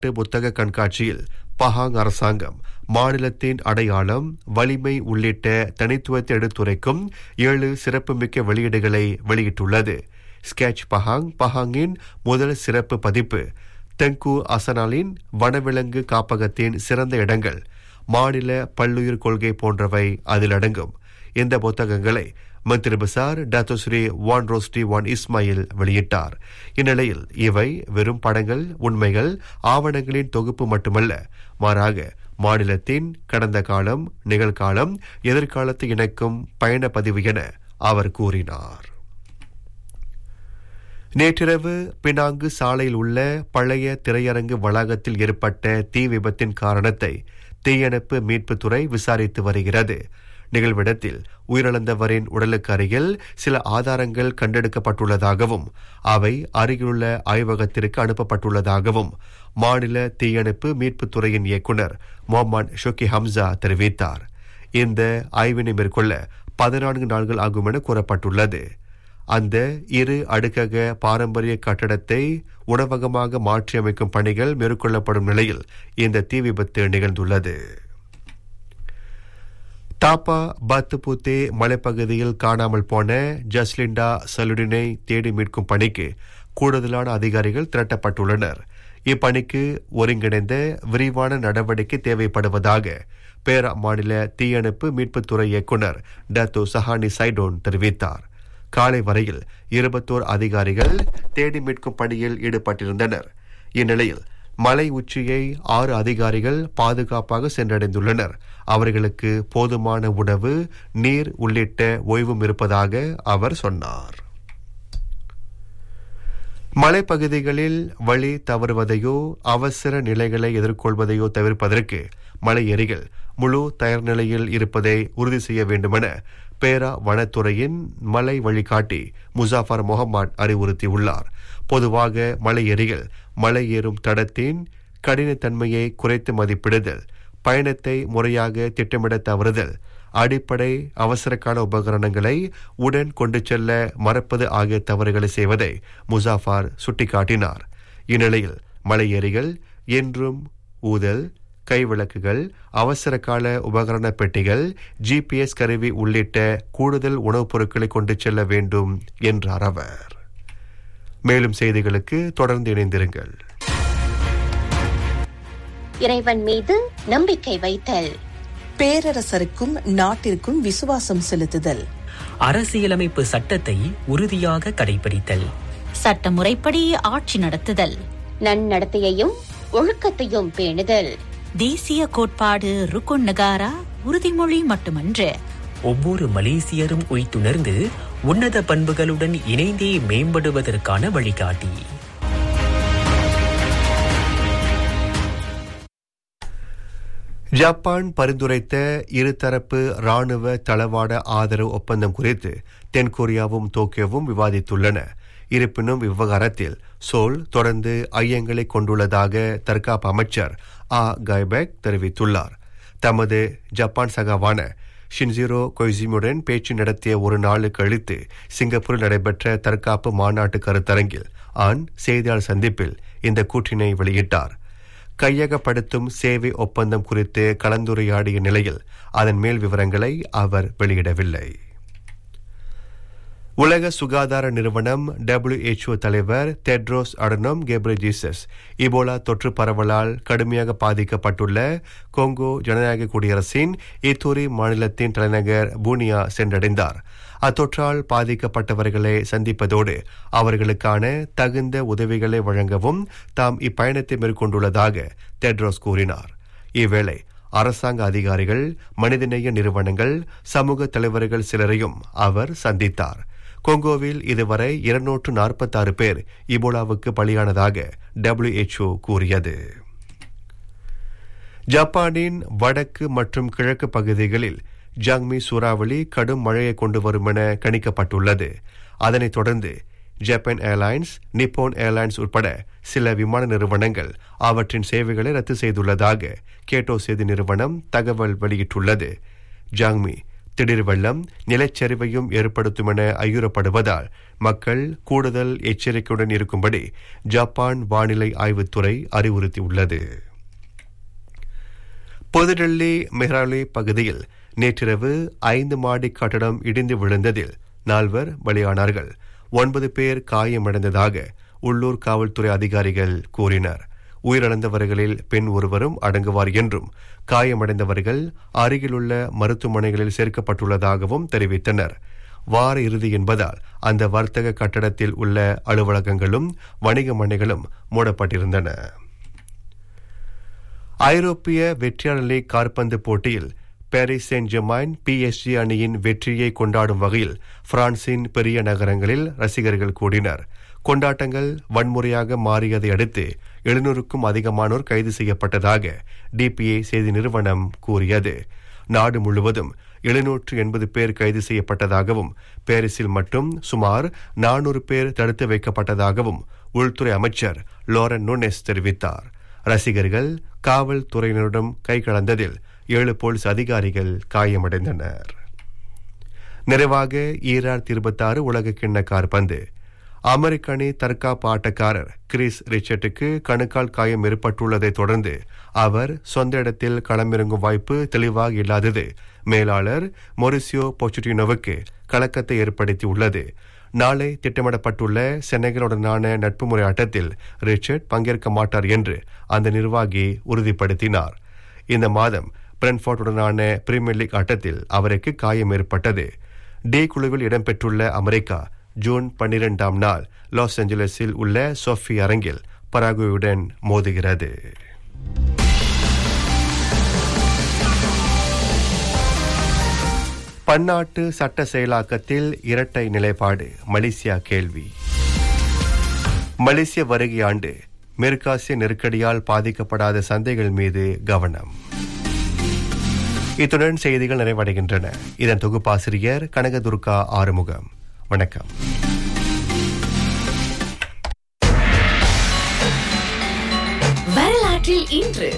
புத்தக கண்காட்சியில் பஹாங் அரசாங்கம் மாநிலத்தின் அடையாளம் வலிமை உள்ளிட்ட தனித்துவத்தை எடுத்துரைக்கும் ஏழு சிறப்புமிக்க வெளியீடுகளை வெளியிட்டுள்ளது ஸ்கெட்ச் பஹாங் பஹாங்கின் முதல் சிறப்பு பதிப்பு தெங்கு அசனாலின் வனவிலங்கு காப்பகத்தின் சிறந்த இடங்கள் மாநில பல்லுயிர் கொள்கை போன்றவை அதில் அடங்கும் இந்த புத்தகங்களை மந்திரி Besar Dato Sri Wan Rosdy Wan Ismail வெளியிட்டார் இந்நிலையில் இவை வெறும் படங்கள் உண்மைகள் ஆவணங்களின் தொகுப்பு மட்டுமல்ல மாறாக மாநிலத்தின் கடந்த காலம் நிகழ்காலம் எதிர்காலத்தை இணைக்கும் பயண பதிவு என அவர் கூறினார் நேற்றிரவு பினாங்கு சாலையில் உள்ள பழைய திரையரங்கு வளாகத்தில் ஏற்பட்ட தீ விபத்தின் காரணத்தை தீயணைப்பு மீட்புத்துறை விசாரித்து வருகிறது நிகழ்விடத்தில் உயிரிழந்தவரின் உடலுக்கு அருகில் சில ஆதாரங்கள் கண்டெடுக்கப்பட்டுள்ளதாகவும் அவை அருகிலுள்ள ஆய்வகத்திற்கு அனுப்பப்பட்டுள்ளதாகவும் மாநில தீயணைப்பு மீட்புத்துறையின் இயக்குநர் முகமது ஷொக்கி ஹம்சா தெரிவித்தார் இந்த ஆய்வினை மேற்கொள்ள பதினான்கு நாட்கள் ஆகும் என கூறப்பட்டுள்ளது அந்த இரு அடுக்கக பாரம்பரிய கட்டடத்தை உணவகமாக மாற்றியமைக்கும் பணிகள் மேற்கொள்ளப்படும் நிலையில் இந்த தீ விபத்து நிகழ்ந்துள்ளது தாப்பா பத்துபூத்தே மலைப்பகுதியில் காணாமல் போன ஜஸ்லிண்டா சலுடினை தேடி மீட்கும் பணிக்கு கூடுதலான அதிகாரிகள் திரட்டப்பட்டுள்ளனர் இப்பணிக்கு ஒருங்கிணைந்த விரிவான நடவடிக்கை தேவைப்படுவதாக பேரா மாநில தீயணைப்பு மீட்புத்துறை இயக்குநர் டத்தோ சஹானி சைடோன் தெரிவித்தார் காலை வரையில் இருபத்தோர் அதிகாரிகள் தேடி மீட்கும் பணியில் ஈடுபட்டிருந்தனர் இந்நிலையில் மலை உச்சியை ஆறு அதிகாரிகள் பாதுகாப்பாக சென்றடைந்துள்ளனர் அவர்களுக்கு போதுமான உணவு நீர் உள்ளிட்ட ஓய்வும் இருப்பதாக அவர் சொன்னார் மலைப்பகுதிகளில் வழி தவறுவதையோ அவசர நிலைகளை எதிர்கொள்வதையோ தவிர்ப்பதற்கு மலை எரிகள் முழு தயார் நிலையில் இருப்பதை உறுதி செய்ய வேண்டுமென பேரா வனத்துறையின் மலை வழிகாட்டி முசாஃபர் முகமது அறிவுறுத்தியுள்ளார் பொதுவாக மலை எரிகள் மலை ஏறும் தடத்தின் கடினத்தன்மையை குறைத்து மதிப்பிடுதல் பயணத்தை முறையாக திட்டமிட தவறுதல் அடிப்படை அவசரக்கால உபகரணங்களை உடன் கொண்டு செல்ல மறப்பது ஆகிய தவறுகளை செய்வதை முசாஃபார் சுட்டிக்காட்டினார் இந்நிலையில் மலை ஏறிகள் என்றும் ஊதல் கைவிளக்குகள் அவசர கால உபகரண பெட்டிகள் ஜிபிஎஸ் கருவி உள்ளிட்ட கூடுதல் உணவுப் பொருட்களை கொண்டு செல்ல வேண்டும் என்றார் அவர் மேலும் செய்திகளுக்கு தொடர்ந்து இணைந்திருங்கள் இறைவன் மீது நம்பிக்கை வைத்தல் பேரரசருக்கும் நாட்டிற்கும் விசுவாசம் செலுத்துதல் அரசியலமைப்பு சட்டத்தை உறுதியாக கடைபிடித்தல் சட்டமுறைப்படி ஆட்சி நடத்துதல் நன்னடத்தையையும் ஒழுக்கத்தையும் பேணுதல் தேசிய கோட்பாடு ருக்குன் நகாரா உறுதிமொழி மட்டுமன்று ஒவ்வொரு மலேசியரும் உய்த்துணர்ந்து உன்னத பண்புகளுடன் இணைந்தே மேம்படுவதற்கான வழிகாட்டி ஜப்பான் பரிந்துரைத்த இருதரப்பு ராணுவ தளவாட ஆதரவு ஒப்பந்தம் குறித்து தென்கொரியாவும் டோக்கியோவும் விவாதித்துள்ளன இருப்பினும் இவ்விவகாரத்தில் சோல் தொடர்ந்து ஐயங்களை கொண்டுள்ளதாக தற்காப்பு அமைச்சர் ஆ கைபெக் தெரிவித்துள்ளார் தமது ஜப்பான் சகாவான ஷின்சிரோ கொய்சிமுடன் பேச்சு நடத்திய ஒரு நாள் கழித்து சிங்கப்பூரில் நடைபெற்ற தற்காப்பு மாநாட்டு கருத்தரங்கில் ஆன் செய்தியாளர் சந்திப்பில் இந்த கூற்றினை வெளியிட்டார் கையகப்படுத்தும் சேவை ஒப்பந்தம் குறித்து கலந்துரையாடிய நிலையில் அதன் மேல் விவரங்களை அவர் வெளியிடவில்லை உலக சுகாதார நிறுவனம் டபிள்யூஎச்ஓ தலைவர் தெட்ரோஸ் அடனோம் கேப்ரஜீசஸ் இபோலா தொற்று பரவலால் கடுமையாக பாதிக்கப்பட்டுள்ள கொங்கோ ஜனநாயக குடியரசின் இத்தூரி மாநிலத்தின் தலைநகர் பூனியா சென்றடைந்தார் அத்தொற்றால் பாதிக்கப்பட்டவர்களை சந்திப்பதோடு அவர்களுக்கான தகுந்த உதவிகளை வழங்கவும் தாம் இப்பயணத்தை மேற்கொண்டுள்ளதாக தெட்ரோஸ் கூறினார் இவ்வேளை அரசாங்க அதிகாரிகள் மனிதநேய நிறுவனங்கள் சமூக தலைவர்கள் சிலரையும் அவர் சந்தித்தார் கொங்கோவில் இதுவரை இருநூற்று நாற்பத்தாறு பேர் இபோலாவுக்கு பலியானதாக டபிள்யூஎச்ஓ கூறியது ஜப்பானின் வடக்கு மற்றும் கிழக்கு பகுதிகளில் ஜாங்மி சூறாவளி கடும் மழையை கொண்டு வரும் என கணிக்கப்பட்டுள்ளது அதனைத் தொடர்ந்து ஜப்பான் ஏர்லைன்ஸ் நிப்போன் ஏர்லைன்ஸ் உட்பட சில விமான நிறுவனங்கள் அவற்றின் சேவைகளை ரத்து செய்துள்ளதாக கேட்டோ செய்தி நிறுவனம் தகவல் வெளியிட்டுள்ளது ஜாங்மி திடீர் வெள்ளம் நிலச்சரிவையும் ஏற்படுத்தும் என ஐயுறப்படுவதால் மக்கள் கூடுதல் எச்சரிக்கையுடன் இருக்கும்படி ஜப்பான் வானிலை ஆய்வுத்துறை அறிவுறுத்தியுள்ளது புதுடெல்லி மெஹ்ராலி பகுதியில் நேற்றிரவு ஐந்து மாடி கட்டடம் இடிந்து விழுந்ததில் நால்வர் பலியானார்கள் ஒன்பது பேர் காயமடைந்ததாக உள்ளூர் காவல்துறை அதிகாரிகள் கூறினர் உயிரிழந்தவர்களில் பெண் ஒருவரும் அடங்குவார் என்றும் காயமடைந்தவர்கள் அருகிலுள்ள மருத்துவமனைகளில் சேர்க்கப்பட்டுள்ளதாகவும் தெரிவித்தனர் வார இறுதி என்பதால் அந்த வர்த்தக கட்டடத்தில் உள்ள அலுவலகங்களும் வணிக மனைகளும் மூடப்பட்டிருந்தன ஐரோப்பிய வெற்றியாளர் லீக் காற்பந்து போட்டியில் பாரிஸ் செயின்ட் ஜெர்மைன் பிஎஸ்ஜி அணியின் வெற்றியை கொண்டாடும் வகையில் பிரான்சின் பெரிய நகரங்களில் ரசிகர்கள் கூடினர் கொண்டாட்டங்கள் வன்முறையாக மாறியதை அடுத்து எழுநூறுக்கும் அதிகமானோர் கைது செய்யப்பட்டதாக டிபிஏ செய்தி நிறுவனம் கூறியது நாடு முழுவதும் எழுநூற்று எண்பது பேர் கைது செய்யப்பட்டதாகவும் பாரிஸில் மட்டும் சுமார் நானூறு பேர் தடுத்து வைக்கப்பட்டதாகவும் உள்துறை அமைச்சர் லோரன் நூனெஸ் தெரிவித்தார் ரசிகர்கள் காவல்துறையினரிடம் கை கலந்ததில் ஏழு போலீஸ் அதிகாரிகள் காயமடைந்தனர் நிறைவாக ஈராயிரத்தி இருபத்தி ஆறு உலக கிண்ண கார்பந்து அமெரிக்க அணி தற்காப்பு ஆட்டக்காரர் கிறிஸ் ரிச்சர்ட்டுக்கு கணுக்கால் காயம் ஏற்பட்டுள்ளதை தொடர்ந்து அவர் சொந்த இடத்தில் களமிறங்கும் வாய்ப்பு தெளிவாக இல்லாதது மேலாளர் மொரிசியோ பொச்சுட்டினோவுக்கு கலக்கத்தை ஏற்படுத்தியுள்ளது நாளை திட்டமிடப்பட்டுள்ள சென்னைகளுடனான நட்பு முறை ஆட்டத்தில் ரிச்சர்ட் பங்கேற்க மாட்டார் என்று அந்த நிர்வாகி உறுதிப்படுத்தினார் இந்த மாதம் பிரென்ஃபோர்டுடனான பிரீமியர் லீக் ஆட்டத்தில் அவருக்கு காயம் ஏற்பட்டது டி குழுவில் இடம்பெற்றுள்ள அமெரிக்கா ஜூன் பன்னிரெண்டாம் நாள் லாஸ் ஏஞ்சலஸில் உள்ள சோஃபி அரங்கில் பராகுவுடன் மோதுகிறது பன்னாட்டு சட்ட செயலாக்கத்தில் இரட்டை நிலைப்பாடு மலேசியா கேள்வி மலேசிய வருகை ஆண்டு மேற்காசிய நெருக்கடியால் பாதிக்கப்படாத சந்தைகள் மீது கவனம் இத்துடன் செய்திகள் நிறைவடைகின்றன இதன் தொகுப்பாசிரியர் கனகதுர்கா ஆறுமுகம் வணக்கம் வரலாற்றில் இன்று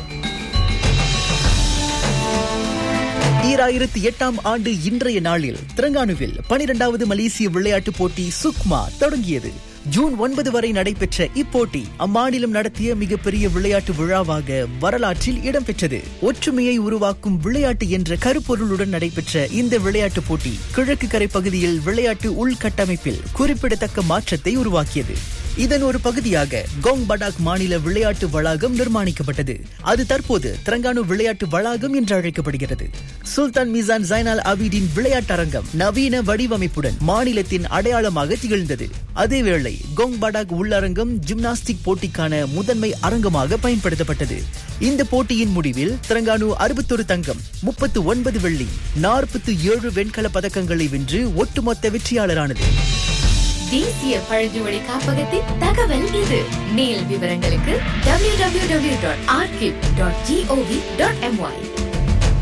ஈராயிரத்தி எட்டாம் ஆண்டு இன்றைய நாளில் திரங்கானுவில் பனிரெண்டாவது மலேசிய விளையாட்டுப் போட்டி சுக்மா தொடங்கியது ஜூன் ஒன்பது வரை நடைபெற்ற இப்போட்டி அம்மாநிலம் நடத்திய மிகப்பெரிய விளையாட்டு விழாவாக வரலாற்றில் இடம்பெற்றது ஒற்றுமையை உருவாக்கும் விளையாட்டு என்ற கருப்பொருளுடன் நடைபெற்ற இந்த விளையாட்டுப் போட்டி கிழக்கு கரை பகுதியில் விளையாட்டு உள்கட்டமைப்பில் குறிப்பிடத்தக்க மாற்றத்தை உருவாக்கியது இதன் ஒரு பகுதியாக கோங் படாக் மாநில விளையாட்டு வளாகம் நிர்மாணிக்கப்பட்டது அது தற்போது திரங்கானு விளையாட்டு வளாகம் என்று அழைக்கப்படுகிறது சுல்தான் மிசான் ஜைனால் அபீடின் விளையாட்டரங்கம் நவீன வடிவமைப்புடன் மாநிலத்தின் அடையாளமாக திகழ்ந்தது அதேவேளை கோங் படாக் உள்ளரங்கம் ஜிம்னாஸ்டிக் போட்டிக்கான முதன்மை அரங்கமாக பயன்படுத்தப்பட்டது இந்த போட்டியின் முடிவில் திரங்கானு அறுபத்தொரு தங்கம் முப்பத்து ஒன்பது வெள்ளி நாற்பத்தி ஏழு வெண்கல பதக்கங்களை வென்று ஒட்டுமொத்த வெற்றியாளரானது தேசிய பழங்குடி காப்பகத்தின் தகவல் இது மேல் விவரங்களுக்கு www.archive.gov.my